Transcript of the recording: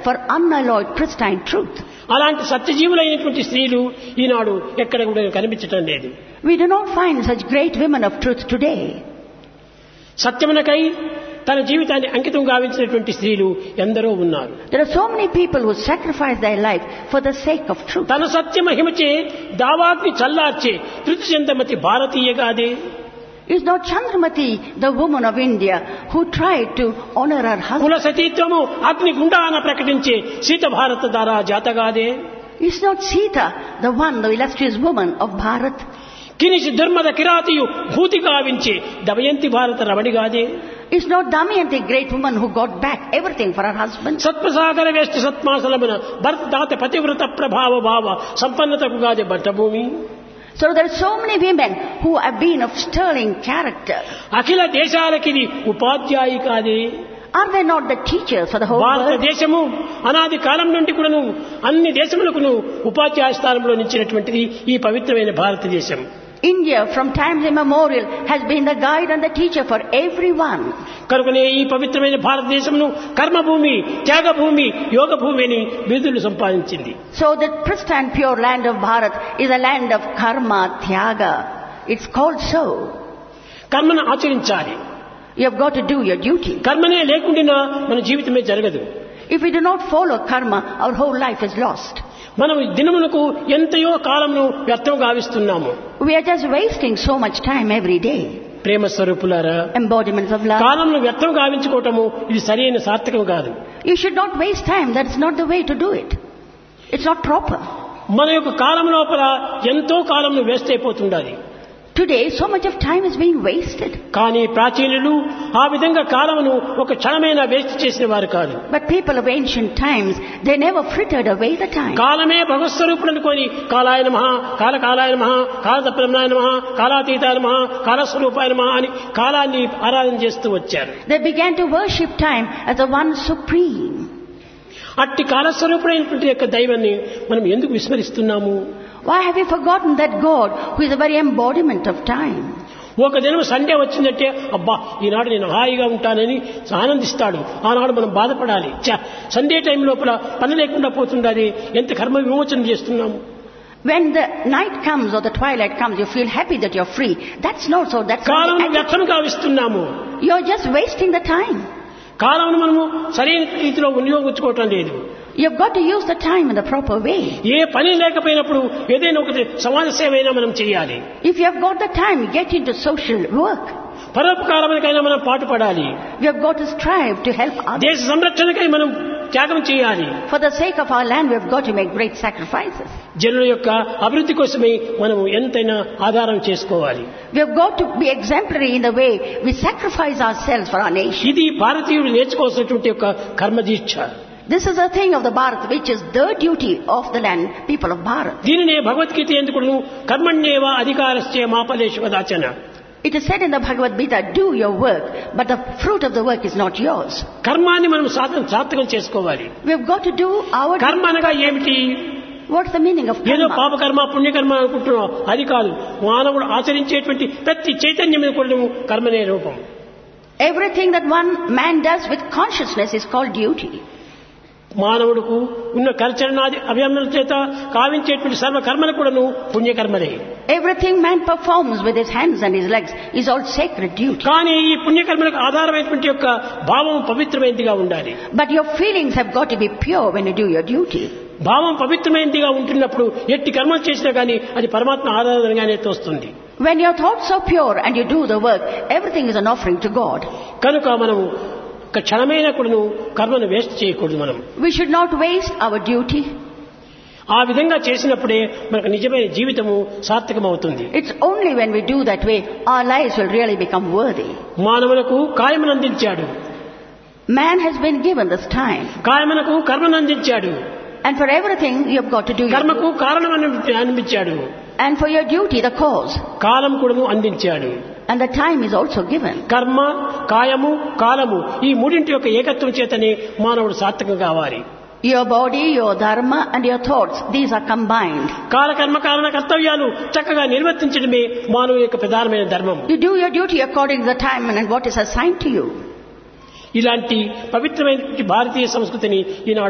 for unalloyed pristine truth. అలాంటి సత్యజీవులైనటువంటి స్త్రీలు ఈనాడు ఎక్కడ కూడా కనిపించటం లేదు We do not find such great women of truth today. సత్యమునకై తన జీవితాన్ని అంకితం గావించినటువంటి స్త్రీలు ఎందరో ఉన్నారు There are so many people who sacrifice their life for the sake of truth. తన సత్య మహిమచే దావాగ్ని చల్లార్చే తృతి చెందమతి భారతీయగాదే Is not Chandramati the woman of India who tried to honor her husband? కుల సతీత్వము అగ్ని గుండాన ప్రకటించే సీత భారత దారా జాతగాదే Is not Sita the one, the illustrious woman of Bharat? కినిసి దుర్మద కిరాతియు భూతి గావించే Damayanti భారత రమణిగాదే Is not Damayanti a great woman who got back everything for her husband? సత్ప్రసాగర వేష్టి సత్మాసలమున భర్త దాత పతివ్రత ప్రభావ భావ సంపన్నతకు Gade బట్టభూమి So there are so many women who have been of sterling character. అఖిల దేశాలకిది ఉపాధ్యాయి కాదే Are they not the teachers for the whole world? భారతదేశము అనాది కాలం నుండి కూడాను అన్ని దేశములకును ఉపాధ్యాయ స్థానంలో నిలిచినటువంటిది ఈ పవిత్రమైన భారతదేశం India from times immemorial has been the guide and the teacher for everyone. కనుకనే ఈ పవిత్రమైన భారతదేశమును కర్మభూమి త్యాగభూమి యోగ భూమి అని బిరుదులు సంపాదించింది So the pristine pure land of Bharat is a land of karma, tyaga. It's called so. కర్మను ఆచరించాలి You have got to do your duty. కర్మనే లేకుండా మన జీవితమే జరగదు If we do not follow karma, our whole life is lost. మనం దినమునకు ఎంతయో కాలంను వ్యర్థం గావిస్తున్నాము We are just wasting so much time every day. ప్రేమ స్వరూపులారా Embodiments of love. కాలంను వ్యర్థం గావించుకోవటము ఇది సరైన సార్థకం కాదు You should not waste time. That's not the way to do it. It's not proper. మన యొక్క కాలం లోపల ఎంతో కాలంను వేస్ట్ అయిపోతుండాలి Today, so much of time is being wasted. కానీ ప్రాచీనులు ఆ విధంగా కాలమును ఒక క్షణమైనా వేస్ట్ చేసిన వారు కాదు But people of ancient times, they never frittered away the time. కాలమే భగవత్స్వరూపుడు అనుకొని కాలాయ నమ కాల కాలాయ నమ కాలతప్రమాయ నమ కాలాతీతాయ నమ కాలస్వరూపాయ నమ అని కాలాన్ని ఆరాధన చేస్తూ వచ్చారు They began to worship time as the one supreme. అట్టి కాలస్వరూపుడైనటువంటి యొక్క దైవాన్ని మనం ఎందుకు విస్మరిస్తున్నాము Why have we forgotten that God who is the very embodiment of time? ఒక దినం సండే వచ్చిందంటే అబ్బా ఈనాడు నేను హాయిగా ఉంటానని ఆనందిస్తాడు ఆనాడు మనం బాధపడాలి ఛ, సండే టైం లోపల పని లేకుండా పోతుండాలి ఎంత కర్మ విమోచన చేస్తున్నాము When the night comes or the twilight comes, you feel happy that you're free. That's not so. That's not column the attitude. వ్యర్థం కావిస్తున్నాము You're just wasting the time. కాలంను మనము సరైన రీతిలో వినియోగించుకోవటం లేదు You've got to use the time in the proper way. ఏ పని లేకపోయినప్పుడు ఏదైనా ఒకటి సమాజ సేవ అయినా మనం చేయాలి If you have got the time, get into social work. పరోపకారములకైనా మనం పాటుపడాలి We have got to strive to help others. దేశ సంరక్షణకై మనం త్యాగం చేయాలి For the sake of our land, we have got to make great sacrifices. జనుల యొక్క అభివృద్ధి కోసమే మనం ఎంతైనా ఆధారం చేసుకోవాలి We have got to be exemplary in the way we sacrifice ourselves for our nation. ఇది భారతీయుడు నేర్చుకోవాల్సినటువంటి యొక్క కర్మదీక్ష This is a thing of the Bharat, which is the duty of the land, people of Bharat. దీనినే భగవద్గీత ఎందుకు కర్మణ్యేవ అధికారస్య మాపలేశు దాచన It is said in the Bhagavad Gita, do your work, but the fruit of the work is not yours. కర్మాన్ని మనం సాధన సార్థకం చేసుకోవాలి We have got to do our కర్మ అనగా ఏమిటి What's the meaning of ఏదో karma? పాపకర్మ పుణ్యకర్మ అనుకుంటున్నాం అది కాదు మానవుడు ఆచరించేటువంటి ప్రతి చైతన్యం కూడా కర్మనే రూపం Everything that one man does with consciousness is called duty. మానవుడుకు ఉన్న కల్చరణాది అభియమన చేత కావించేటువంటి సర్వ కర్మలు కూడాను పుణ్యకర్మలే Everything man performs with his hands and his legs is all sacred duty. కానీ ఈ పుణ్యకర్మలకు ఆధారమైనటువంటి యొక్క భావం పవిత్రమైనదిగా ఉండాలి But your feelings have got to be pure when you do your duty. భావం పవిత్రమైనదిగా ఉంటున్నప్పుడు ఎట్టి కర్మలు చేసినా కానీ అది పరమాత్మ ఆరాధనగానే తోస్తుంది When your thoughts are pure and you do the work, everything is an offering to God. కనుక మనము ఒక క్షణమైన కూడాను కర్మను వేస్ట్ చేయకూడదు మనం We should not waste our duty. ఆ విధంగా చేసినప్పుడే మనకు నిజమైన జీవితము సార్థకమవుతుంది It's only when we do that way our lives will really become worthy. మానవులకు కాయమును అందించాడు Man has been given this time. కాయమునకు కర్మను అందించాడు And for everything you have got to do your కర్మకు కారణం అని అనిపించాడు And for your duty, the cause. కాలం కూడాను అందించాడు And the time is also given. కర్మ కాయము కాలము ఈ మూడింటి యొక్క ఏకత్వం చేతనే మానవుడు సార్థకం కావాలి Your body, your dharma and your thoughts, these are combined. కాలకర్మ కారణ కర్తవ్యాలు చక్కగా నిర్వర్తించడమే మానవుని యొక్క ప్రధానమైన ధర్మం You do your duty according to the time and what is assigned to you. ఇలాంటి పవిత్రమైనటువంటి భారతీయ సంస్కృతిని ఈనాడు